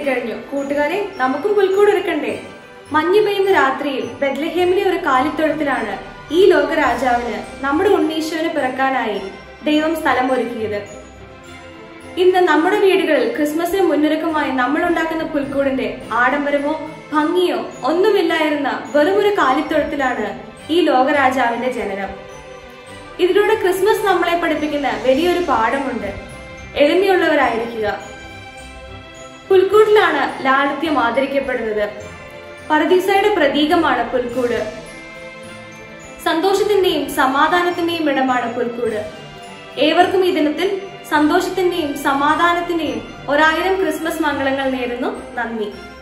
എത്തിക്കഴിഞ്ഞു കൂട്ടുകാരെ നമുക്കും പുൽക്കൂട് ഒരുക്കണ്ടേ മഞ്ഞു പെയ്യുന്ന രാത്രിയിൽ ബെത്ലഹേമിലെ ഒരു കാലിത്തൊഴുത്തിലാണ് ഈ ലോകരാജാവിന് നമ്മുടെ ഉണ്ണീശോന് പിറക്കാനായി ദൈവം സ്ഥലം ഒരുക്കിയത് ഇന്ന് നമ്മുടെ വീടുകളിൽ ക്രിസ്മസിന് മുന്നൊരുക്കമായി നമ്മൾ ഉണ്ടാക്കുന്ന പുൽക്കൂടിന്റെ ആഡംബരമോ ഭംഗിയോ ഒന്നുമില്ലായിരുന്ന വെറുമൊരു കാലിത്തൊഴുത്തിലാണ് ഈ ലോകരാജാവിന്റെ ജനനം ഇതിലൂടെ ക്രിസ്മസ് നമ്മളെ പഠിപ്പിക്കുന്ന വലിയൊരു പാഠമുണ്ട് എളിമയുള്ളവരായിരിക്കുക പുൽക്കൂട്ടിലാണ് ലാളിത്യം ആദരിക്കപ്പെടുന്നത് പരദീസയുടെ പ്രതീകമാണ് പുൽക്കൂട് സന്തോഷത്തിന്റെയും സമാധാനത്തിന്റെയും ഇടമാണ് പുൽക്കൂട് ഏവർക്കും ഈ ദിനത്തിൽ സന്തോഷത്തിന്റെയും സമാധാനത്തിന്റെയും ഒരായിരം ക്രിസ്മസ് മംഗളങ്ങൾ നേരുന്നു നന്ദി